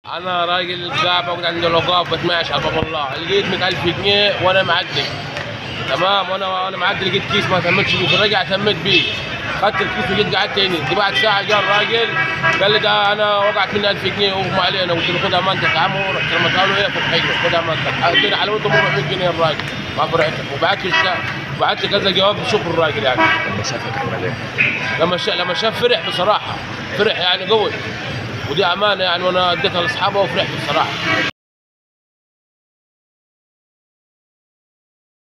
انا راجل قاعد بقعد عند الوقاف بتماشى على باب الله لقيت 100000 جنيه وانا معدي تمام وانا وانا معدي لقيت كيس ما تمتش بيه فرجع تمت بيه خدت الكيس وجيت قعدت تاني دي بعد ساعه جاء الراجل قال لي ده انا وقعت مني 1000 جنيه واغمى علينا قلت له خدها امانتك يا عمو رحت رميتها له هي في الحجر خدها امانتك اديني على ود 400 جنيه الراجل ما فرحتك وبعت له بعت لي كذا جواب بشكر الراجل يعني لما شافك عمل ايه؟ لما شا... لما شاف فرح بصراحه فرح يعني قوي ودي امانه يعني وانا اديتها لاصحابه وفرحت بصراحه